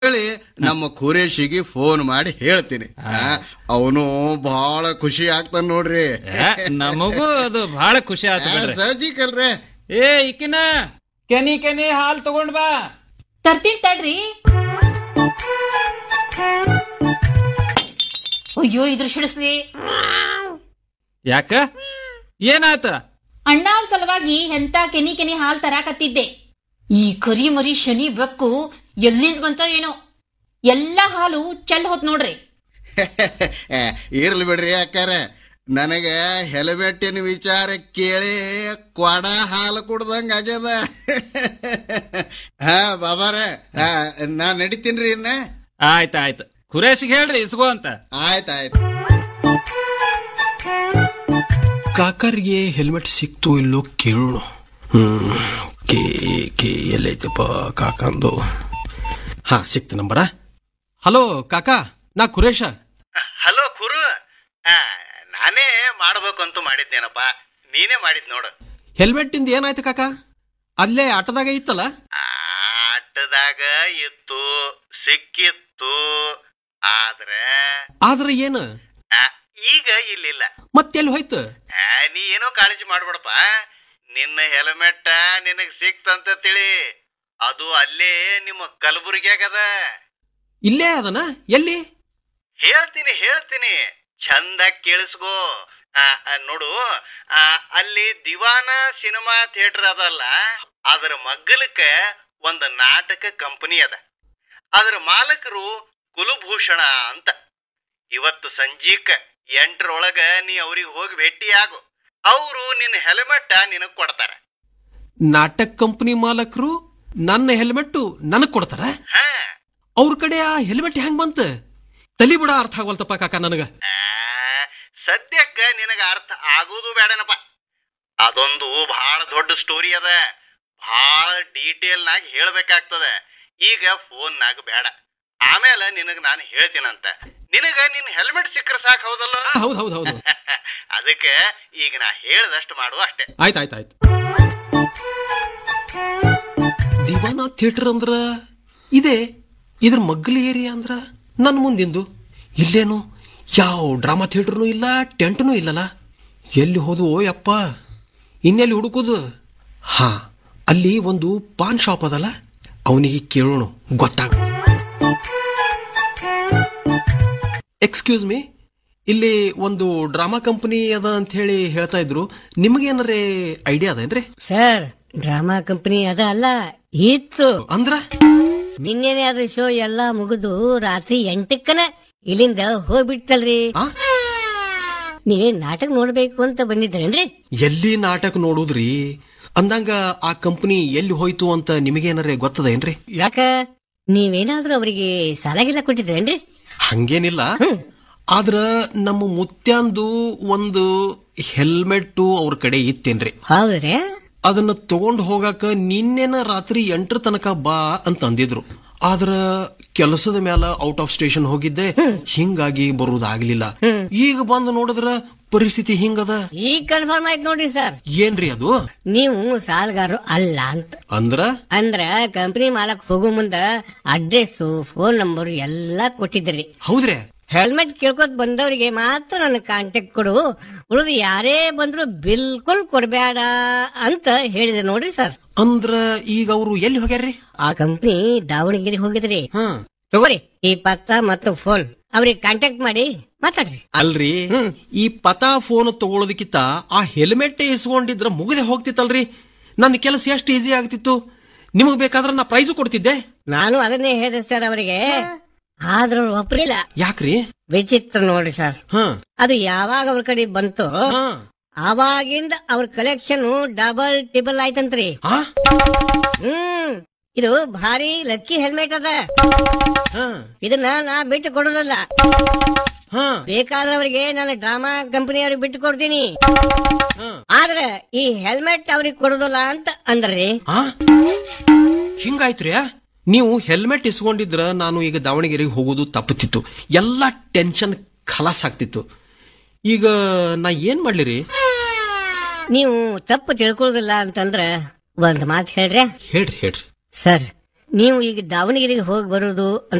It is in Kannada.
ಹೇಳಿ ನಮ್ಮ ಖುರೇಶಿಗೆ ಫೋನ್ ಮಾಡಿ ಹೇಳ್ತೀನಿ ಅವನು ಬಹಳ ಖುಷಿ ಆಗ್ತಾನ ನೋಡ್ರಿ ಏ, ನಮಗೂ ಅದು ಬಹಳ ಖುಷಿ ಆಯ್ತು ಬಿಡ್ರಿ ಸಜಿಕಲ್ರೆ ಏ ಇಕ್ಕಿನ ಕೆನಿ ಕೆನಿ ಹಾಲ್ ತಗೊಂಡ್ ಬಾ ತರ್ತೀನಿ ತಡ್ರಿ ಅಯ್ಯೋ ಇದ್ರ ಶಿಡಿಸ್ಲಿ ಯಾಕ ಏನಾತ ಅಣ್ಣ ಅವ್ರ ಸಲುವಾಗಿ ಎಂತ ಕೆನಿ ಕೆನಿ ಹಾಲ್ ತರಾಕತ್ತಿದ್ದೆ ಈ ಕರಿ ಮರಿ ಶನಿ ಬೆಕ್ಕು ಎಲ್ಲಿಂದ ಬಂತೋ ಏನೋ ಎಲ್ಲಾ ಹಾಲು ಚೆಲ್ ಹೋತ್ ನೋಡ್ರಿ ಇರ್ಲಿ ಬಿಡ್ರಿ ಅಕ್ಕಾರ ನನಗೆ ಹೆಲ್ಮೆಟ್ಟಿನ ವಿಚಾರ ಕೇಳಿ ಕೊಡ ಹಾಲು ಕುಡ್ದಂಗ ಆಗ್ಯದ ಹಾ ಬಾಬಾರೆ ಹಾ, ನಾ ನಡಿತೀನ್ರಿ ಇನ್ನ ಆಯ್ತ ಆಯ್ತು ಖುರೇಶಿಗೆ ಹೇಳ್ರಿ ಇಸ್ಕೋ ಅಂತ ಆಯ್ತಾಯ್ತು ಕಾಕರ್ಗೆ ಹೆಲ್ಮೆಟ್ ಸಿಕ್ತು ಇಲ್ಲೋ ಕೇಳೋಣ ಹ್ಮ್ ಕೇ ಕೇ ಎಲ್ಲೈತಪ್ಪ ಕಾಕಂದು ಹಾ ಸಿಕ್ತು ನಂಬರ ಹಲೋ ಕಾಕಾ ನಾ ಕುರೇಶ ಹಲೋ ಕುರು ಆ, ನಾನೇ ಮಾಡ್ಬೇಕಂತ ಮಾಡಿದ್ದೇನಪ್ಪ ನೀನೇ ಮಾಡಿದ್ ನೋಡು ಹೆಲ್ಮೆಟ್ ಇಂದ ಏನಾಯ್ತು ಕಾಕಾ ಅಲ್ಲೇ ಆಟದಾಗ ಇತ್ತಲ್ಲ ಆಟದಾಗ ಇತ್ತು ಸಿಕ್ಕಿತ್ತು ಆದ್ರೆ ಆದ್ರೆ ಏನು ಆ, ಈಗ ಇಲ್ಲಿಲ್ಲ ಮತ್ತೆಲ್ಲಿ ಹೋಯ್ತು ಆ, ನೀ ಏನೋ ಕಾಳಜಿ ಮಾಡ್ಬೇಡಪ್ಪ ನಿನ್ನ ಹೆಲ್ಮೆಟ್ ನಿನಗ್ ಸಿಕ್ತಂತ ತಿಳಿ ಅದು ಅಲ್ಲೇ ನಿಮ್ಮ ಕಲಬುರ್ಗಿಯಾಗದ ಇಲ್ಲೇ ಅದನ ಎಲ್ಲಿ ಹೇಳ್ತೀನಿ ಹೇಳ್ತೀನಿ ಚಂದ ಕೇಳಿಸ್ಕೋ ಆ, ಆ, ನೋಡು ಆ, ಅಲ್ಲಿ ದಿವಾನ ಸಿನಿಮಾ ಥಿಯೇಟರ್ ಅದಲ್ಲ ಅದರ ಮಗ್ಗಲಕ್ಕ ಒಂದು ನಾಟಕ ಕಂಪನಿ ಅದ ಅದರ ಮಾಲಕರು ಕುಲಭೂಷಣ ಅಂತ ಇವತ್ತು ಸಂಜೀಕ್ ಎಂಟರೊಳಗ ನೀ ಅವ್ರಿಗೆ ಹೋಗಿ ಭೇಟಿಯಾಗು ಅವರು ನಿನ್ನ ಹೆಲ್ಮೆಟ್ ನಿನಗ್ ಕೊಡ್ತಾರ ನಾಟಕ ಕಂಪನಿ ಮಾಲಕರು ನನ್ನ ಹೆಲ್ಮೆಟ್ ನನಗ್ ಕೊಡ್ತಾರ ಹಾ ಅವ್ರ ಕಡೆ ಆ ಹೆಲ್ಮೆಟ್ ಹೆಂಗ್ ಬಂತ ತಲಿ ಬಿಡ ಅರ್ಥ ಆಗವಲ್ತಪ್ಪ ಕಾಕ ನನಗ ಆ, ಸದ್ಯಕ್ಕ ನಿನಗ ಅರ್ಥ ಆಗೋದು ಬೇಡನಪ್ಪ ಅದೊಂದು ಬಹಳ ದೊಡ್ಡ ಸ್ಟೋರಿ ಅದ ಬಹಳ ಡೀಟೇಲ್ ನಾಗ ಹೇಳ್ಬೇಕಾಗ್ತದೆ ಈಗ ಫೋನ್ ನಾಗ ಬೇಡ ಆಮೇಲೆ ನಿನಗ ನಾನು ಹೇಳ್ತೀನಂತ ನಿನಗ ನಿನ್ ಹೆಲ್ಮೆಟ್ ಸಿಕ್ಕರೆ ಸಾಕು ಹೌದಲ್ಲ ಹೌದ್ ಹೌದ್ ಹೌದು ಅದಕ್ಕೆ ಈಗ ನಾ ಹೇಳ್ದಷ್ಟು ಮಾಡು ಅಷ್ಟೇ ಆಯ್ತು ಆಯ್ತು ಆಯ್ತು ದಿವಾನ ಥಿಯೇಟರ್ ಅಂದ್ರ ಇದೆ ಇದ್ರ ಮಗ್ಗಲ ಏರಿಯಾ ಅಂದ್ರ ನನ್ನ ಮುಂದಿಂದು ಇಲ್ಲೇನು ಯಾವ ಡ್ರಾಮಾ ಥಿಯೇಟರ್ನು ಇಲ್ಲ ಟೆಂಟ್ನೂ ಇಲ್ಲಲ್ಲ ಎಲ್ಲಿ ಹೋದು ಓ ಯಪ್ಪ ಇನ್ನೆಲ್ಲಿ ಹುಡುಕುದು ಹಾ ಅಲ್ಲಿ ಒಂದು ಪಾನ್ ಶಾಪ್ ಅದಲ್ಲ ಅವನಿಗೆ ಕೇಳೋಣ ಗೊತ್ತಾಗ ಎಕ್ಸ್ಕ್ಯೂಸ್ ಮೀ ಇಲ್ಲಿ ಒಂದು ಡ್ರಾಮಾ ಕಂಪನಿ ಅದ ಅಂತ ಹೇಳಿ ಹೇಳ್ತಾ ಇದ್ರು ನಿಮಗೇನಾರೇ ಐಡಿಯಾ ಅದೇನ್ರಿ ಸರ್ ಡ್ರಾಮಾ ಕಂಪನಿ ಅದ ಅಲ್ಲ ಇತ್ತು ಅಂದ್ರ ನಿನ್ನೆನೆ ಅದ್ರ ಶೋ ಎಲ್ಲಾ ಮುಗಿದು ರಾತ್ರಿ ಎಂಟಕ್ಕನ ಇಲ್ಲಿಂದ ಹೋಗ್ಬಿಡ್ತಲ್ರಿ ಆ? ನೀವೇ ನಾಟಕ ನೋಡ್ಬೇಕು ಅಂತ ಬಂದಿದ್ರೇನ್ರಿ ಎಲ್ಲಿ ನಾಟಕ ನೋಡುದ್ರಿ ಅಂದಂಗ ಆ ಕಂಪನಿ ಎಲ್ಲಿ ಹೋಯ್ತು ಅಂತ ನಿಮಗೇನಾರೇ ಗೊತ್ತದೇನ್ರಿ ಯಾಕ ನೀವೇನಾದ್ರೂ ಅವರಿಗೆ ಸಾಲಾಗಿಲ್ಲ ಕೊಟ್ಟಿದ್ರೇನ್ರಿ ಹಂಗೇನಿಲ್ಲ ಆದ್ರ ನಮ್ಮ ಮುತ್ಯಾಂದು ಒಂದು ಹೆಲ್ಮೆಟ್ ಅವ್ರ ಕಡೆ ಇತ್ತೇನ್ರಿ ಹೌದ್ರಿ ಅದನ್ನ ತಗೊಂಡ್ ಹೋಗಾಕ ನಿನ್ನೆನ ರಾತ್ರಿ ಎಂಟರ ತನಕ ಬಾ ಅಂತ ಅಂದಿದ್ರು ಆದ್ರ ಕೆಲಸದ ಮ್ಯಾಲ ಔಟ್ ಆಫ್ ಸ್ಟೇಷನ್ ಹೋಗಿದ್ದೆ ಹಿಂಗಾಗಿ ಬರುವುದಾಗ್ಲಿಲ್ಲ ಈಗ ಬಂದು ನೋಡಿದ್ರ ಪರಿಸ್ಥಿತಿ ಹಿಂಗದ ಈಗ ಕನ್ಫರ್ಮ್ ಆಯ್ತು ನೋಡ್ರಿ ಸರ್ ಏನ್ರಿ ಅದು ನೀವು ಸಾಲಗಾರರು ಅಲ್ಲ ಅಂತ ಅಂದ್ರ ಅಂದ್ರ ಕಂಪನಿ ಮಾಲಕ್ ಹೋಗೋ ಮುಂದ ಅಡ್ರೆಸ್ ಫೋನ್ ನಂಬರ್ ಎಲ್ಲಾ ಕೊಟ್ಟಿದ್ರಿ ಹೌದ್ರಿ ಹೆಲ್ಮೆಟ್ ಕೇಳ್ಕೊತ್ ಬಂದವರಿಗೆ ಮಾತ್ರ ನನ್ನ ಕಾಂಟ್ಯಾಕ್ಟ್ ಕೊಡು ಉಳಿದು ಯಾರೇ ಬಂದ್ರು ಬಿಲ್ಕುಲ್ ಕೊಡಬೇಡ ಅಂತ ಹೇಳಿದೆ ನೋಡ್ರಿ ಸರ್ ಅಂದ್ರ ಈಗ ಅವ್ರು ಎಲ್ಲಿ ಹೋಗ್ಯಾರ್ರಿ ಆ ಕಂಪ್ನಿ ದಾವಣಗೆರೆ ಹೋಗಿದ್ರಿ ಹ ತಗೋರಿ ಈ ಪತ್ತ ಮತ್ತು ಫೋನ್ ಅವ್ರಿಗೆ ಕಾಂಟ್ಯಾಕ್ಟ್ ಮಾಡಿ ಮಾತಾಡ್ರಿ ಅಲ್ರಿ ಈ ಪತಾ ಫೋನ್ ತಗೊಳೋದಕ್ಕಿಂತ ಆ ಹೆಲ್ಮೆಟ್ ಇಸ್ಕೊಂಡಿದ್ರ ಮುಗದೆ ಹೋಗ್ತಿತ್ತಲ್ರಿ ನನ್ನ ಕೆಲಸ ಎಷ್ಟು ಈಸಿ ಆಗ್ತಿತ್ತು ನಿಮಗ್ ಬೇಕಾದ್ರೆ ನಾ ಪ್ರೈಸ್ ಕೊಡ್ತಿದ್ದೆ ನಾನು ಅದನ್ನೇ ಹೇಳಿದೆ ಸರ್ ಅವರಿಗೆ ಆದ್ರೂ ಅವ್ರು ಒಪ್ಲಿಲ್ಲ ಯಾಕ್ರಿ ವಿಚಿತ್ರ ನೋಡ್ರಿ ಸರ್ ಹ ಅದು ಯಾವಾಗ ಅವ್ರ ಕಡೆ ಬಂತು ಹ. ಆವಾಗಿಂದ ಅವ್ರ ಕಲೆಕ್ಷನ್ ಡಬಲ್ ಟಿಬಲ್ ಆಯ್ತಂತ್ರಿ ಆ? ಹ್ಮ್ ಇದು ಭಾರಿ ಲಕ್ಕಿ ಹೆಲ್ಮೆಟ್ ಅದ ಹ. ಇದನ್ನ ನಾ ಬಿಟ್ಟು ಕೊಡೋದಲ್ಲ ಹ. ಬೇಕಾದವರಿಗೆ ನಾನು ಡ್ರಾಮಾ ಕಂಪನಿ ಅವ್ರಿಗೆ ಬಿಟ್ಟು ಕೊಡ್ತೀನಿ ಆದ್ರೆ ಈ ಹೆಲ್ಮೆಟ್ ಅವ್ರಿಗೆ ಕೊಡೋದಿಲ್ಲ ಅಂತ ಅಂದ್ರಿ ಆ? ಹಿಂಗಾಯ್ತ್ರಿ ನೀವು ಹೆಲ್ಮೆಟ್ ಇಸ್ಕೊಂಡಿದ್ರ ನಾನು ಈಗ ದಾವಣಗೆರೆಗೆ ಹೋಗೋದು ತಪ್ಪುತ್ತಿತ್ತು ಎಲ್ಲಾ ಟೆನ್ಷನ್ ಖಲಾಸ್ ಆಗ್ತಿತ್ತು ಈಗ ನಾ ಏನ್ ಮಾಡ್ಲಿರಿ ನೀವು ತಪ್ಪು ತಿಳ್ಕೊಳ್ಳೋದಿಲ್ಲ ಅಂತಂದ್ರ ಒಂದ್ ಮಾತು ಹೇಳ್ರಿ ಹೇಳ್ರಿ ಹೇಳ್ರಿ ಸರ್ ನೀವು ಈಗ ದಾವಣಗೆರೆಗೆ ಹೋಗಿ ಬರೋದು